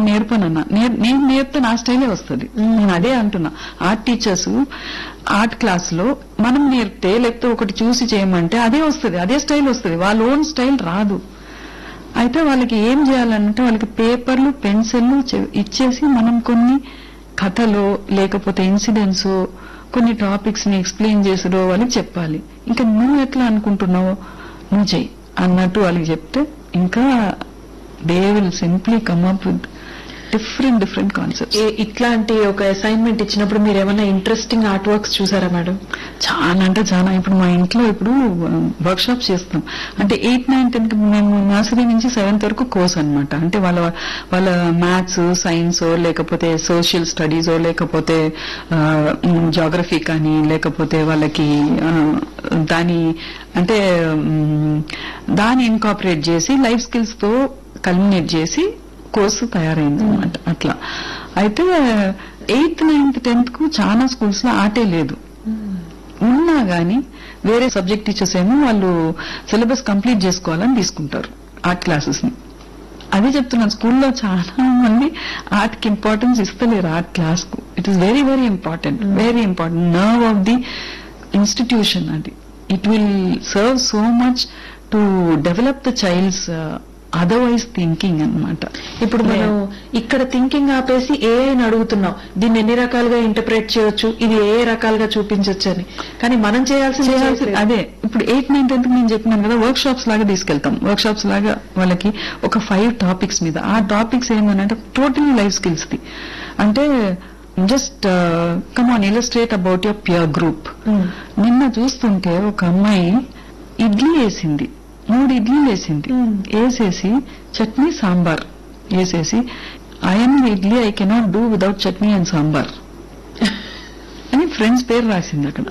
నేను నేర్పనన్నా నేర్- నేను నేర్పితే నా స్టైలే వస్తుంది నేను అదే అంటున్నా ఆర్ట్ టీచర్స్ ఆర్ట్ క్లాస్ లో మనం నేర్పితే లేకపోతే ఒకటి చూసి చేయమంటే అదే వస్తుంది అదే స్టైల్ వస్తుంది వాళ్ళ ఓన్ స్టైల్ రాదు అయితే వాళ్ళకి ఏం చేయాలంటే వాళ్ళకి పేపర్లు పెన్సిల్లు చె- ఇచ్చేసి మనం కొన్ని కథలో లేకపోతే ఇన్సిడెంట్స్ కొన్ని టాపిక్స్ ని ఎక్స్ప్లెయిన్ చేసిరో వాళ్ళకి చెప్పాలి ఇంకా నువ్వు ఎట్లా అనుకుంటున్నావో నువ్వు చెయ్యి అన్నట్టు వాళ్ళకి చెప్తే ఇంకా they will simply come up with different different concepts a- ఇట్లాంటి ఒక అసైన్మెంట్ ఇచ్చినప్పుడు మీరు ఏమైనా ఇంట్రెస్టింగ్ ఆర్ట్ వర్క్స్ చూసారా మేడం చాలా అంటే చాలా ఇప్పుడు మా ఇంట్లో ఇప్పుడు వర్క్ షాప్స్ చేస్తాం అంటే ఎయిత్ నైన్ టెన్త్ మేము నర్సరీ నుంచి సెవెంత్ వరకు కోర్స్ అన్నమాట అంటే వాళ్ళ వాళ్ళ మ్యాథ్స్ సైన్స్ లేకపోతే సోషల్ స్టడీస్ లేకపోతే జాగ్రఫీ కానీ లేకపోతే వాళ్ళకి ఆ, దాని అంటే మ్, దాన్ని ఇన్కాపరేట్ చేసి లైఫ్ స్కిల్స్ తో కల్మినేట్ చేసి కోర్సు తయారైంది అనమాట అట్లా అయితే ఎయిత్ నైన్త్ టెన్త్ కు చాలా స్కూల్స్ లో ఆటే లేదు ఉన్నా గానీ వేరే సబ్జెక్ట్ టీచర్స్ ఏమో వాళ్ళు సిలబస్ కంప్లీట్ చేసుకోవాలని తీసుకుంటారు ఆర్ట్ క్లాసెస్ ని అదే చెప్తున్నాను స్కూల్లో చాలా మంది ఆర్ట్ కి ఇంపార్టెన్స్ ఇస్తలేరు ఆర్ట్ క్లాస్ కు it is very very important very important nerve of the institution అది it will serve so much to develop the child's otherwise thinking అన్నమాట ఇప్పుడు మనం ఇక్కడ థింకింగ్ ఆపేసి ఏఐని అడుగుతున్నాం దీన్ని ఎన్ని రకాలుగా ఇంటర్ప్రేట్ చేయొచ్చు ఇది ఏ రకాలుగా చూపించవచ్చు అని కానీ మనం చేయాల్సింది చేయాల్సి చేయట్లేదు. అదే ఇప్పుడు ఎయిత్ నైన్ టెన్త్ నేను చెప్పినాను కదా వర్క్ షాప్స్ లాగా తీసుకెళ్తాం వర్క్ షాప్స్ లాగా వాళ్ళకి ఒక ఫైవ్ టాపిక్స్ మీద ఆ టాపిక్స్ ఏమనంటే టోటల్ లైఫ్ స్కిల్స్ ది అంటే just come on illustrate about your pure group Hmm. నిన్న చూస్తుంటే ఒక అమ్మాయి ఇడ్లీ వేసింది మూడు ఇడ్లీ వేసింది Hmm. వేసేసి చట్నీ సాంబార్ వేసేసి I'm idli I cannot do without chutney and sambar అని ఫ్రెండ్స్ పేరు రాసింది అక్కడ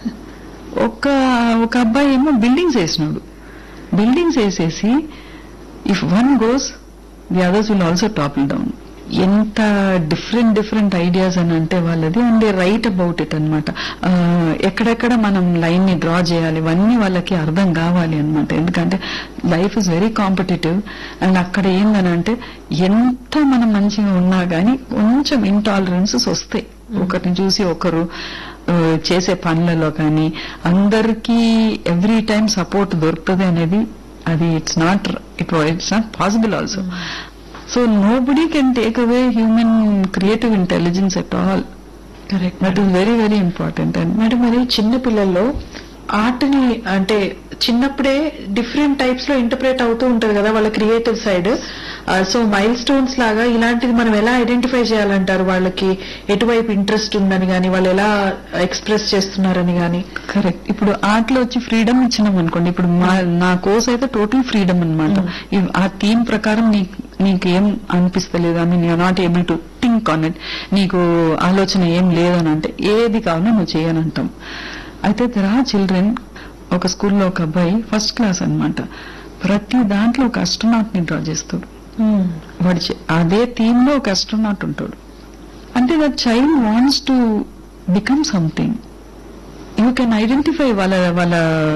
ఒక ఒక అబ్బాయి ఏమో బిల్డింగ్స్ వేసినాడు బిల్డింగ్స్ వేసేసి if one goes the others will also topple down ఎంత డిఫరెంట్ డిఫరెంట్ ఐడియాస్ అని అంటే వాళ్ళది and they write about it అనమాట ఎక్కడెక్కడ మనం లైన్ ని డ్రా చేయాలి ఇవన్నీ వాళ్ళకి అర్థం కావాలి అనమాట ఎందుకంటే life is very competitive and అక్కడ ఏందనంటే ఎంత మనం మంచిగా ఉన్నా గానీ కొంచెం ఇంటాలరెన్సెస్ వస్తాయి ఒకరిని చూసి ఒకరు ఆ, చేసే పనులలో కానీ అందరికీ ఎవ్రీ టైం సపోర్ట్ దొరుకుతుంది అనేది అది it's not it it's not possible also so nobody can take away human creative intelligence at all correct that is very very important and madam మరి చిన్న పిల్లల్లో ఆర్ట్ని అంటే చిన్నప్పుడే డిఫరెంట్ టైప్స్ లో interpret అవుతూ ఉంటది కదా వాళ్ళ creative side so milestones లాగా ఇలాంటిది మనం ఎలా ఐడెంటిఫై చేయాలంటారు వాళ్ళకి ఎటువైపు ఇంట్రెస్ట్ ఉందని గాని వాళ్ళు ఎలా ఎక్స్ప్రెస్ చేస్తున్నారని గాని కరెక్ట్ ఇప్పుడు ఆర్ట్ లో వచ్చి ఫ్రీడమ్ ఇచ్చినాం అనుకోండి ఇప్పుడు మా నా కోర్స్ అయితే టోటల్ ఫ్రీడమ్ అనమాట ఆ థీమ్ ప్రకారం నీకు నీకు ఏం అనిపిస్తలేదు I mean you are not able to think on it నీకు ఆలోచన ఏం లేదని అంటే ఏది కావాలో నువ్వు చేయనంటాం అయితే రా చిల్డ్రన్ ఒక స్కూల్లో ఒక అబ్బాయి ఫస్ట్ క్లాస్ అన్నమాట ప్రతి దాంట్లో ఒక astronaut ని డ్రా చేస్తాడు వాడి చే- అదే థీమ్ లో ఒక astronaut ఉంటాడు అంటే that child wants to become something you can identify వాళ్ళ వాళ్ళ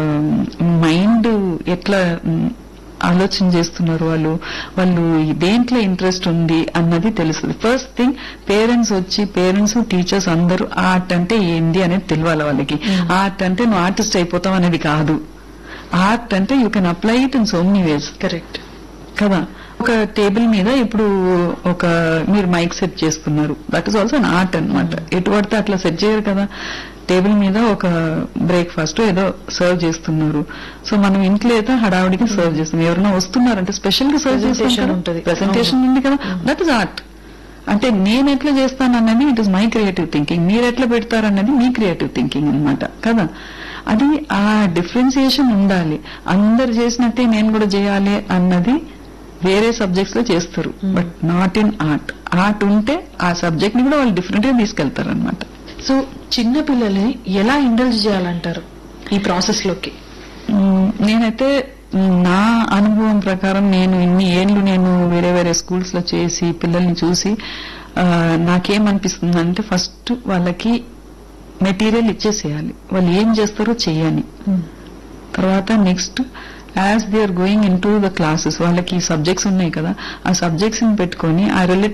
మైండ్ ఎట్లా మ్, ఆలోచన చేస్తున్నారు వాళ్ళు వాళ్ళు దేంట్లో ఇంట్రెస్ట్ ఉంది అన్నది తెలుస్తుంది ఫస్ట్ థింగ్ పేరెంట్స్ వచ్చి పేరెంట్స్ టీచర్స్ అందరూ ఆర్ట్ అంటే ఏంది అనేది తెలియాలి వాళ్ళకి ఆర్ట్ అంటే నువ్వు ఆర్టిస్ట్ అయిపోతావు అనేది కాదు ఆర్ట్ అంటే you can apply it in so many ways correct కదా ఒక టేబుల్ మీద ఇప్పుడు ఒక మీరు మైక్ సెట్ చేస్తున్నారు that is also an art అన్నమాట ఎటు పడితే అట్లా సెట్ చేయరు కదా టేబుల్ మీద ఒక బ్రేక్ఫాస్ట్ ఏదో సర్వ్ చేస్తున్నారు సో మనం ఇంట్లో అయితే హడావుడికి సర్వ్ చేస్తున్నాం ఎవరైనా వస్తున్నారంటే స్పెషల్ గా సర్వ్ Presentation చేస్తుంటారు ఉంటది. ప్రెసెంటేషన్ ఉంది కదా దట్ ఇస్ ఆర్ట్ అంటే నేను ఎట్లా చేస్తాను అన్నది it is my creative thinking మీరు ఎట్లా పెడతారు అన్నది మీ క్రియేటివ్ థింకింగ్ అన్నమాట కదా అది ఆ డిఫరెన్సియేషన్ ఉండాలి అందరు చేసినట్టే నేను కూడా చేయాలి అన్నది వేరే సబ్జెక్ట్స్ లో చేస్తారు but not in art art ఉంటే ఆ సబ్జెక్ట్ ని కూడా వాళ్ళు డిఫరెంట్ గా తీసుకెళ్తారు అనమాట సో చిన్న పిల్లల్ని ఎలా ఇండల్జ్ చేయాలంటారు ఈ ప్రాసెస్ లోకి నేనైతే మ్, నా అనుభవం ప్రకారం నేను ఇన్ని ఏళ్ళు నేను వేరే వేరే స్కూల్స్ లో చేసి పిల్లల్ని చూసి ఆ, నాకేమనిపిస్తుంది అంటే ఫస్ట్ వాళ్ళకి మెటీరియల్ ఇచ్చేసేయాలి వాళ్ళు ఏం చేస్తారో చెయ్యని తర్వాత next as they are going in to the classes వాళ్ళకి సబ్జెక్ట్స్ ఉన్నాయి కదా ఆ సబ్జెక్ట్స్ ని పెట్టుకొని ఆ రిలేటెడ్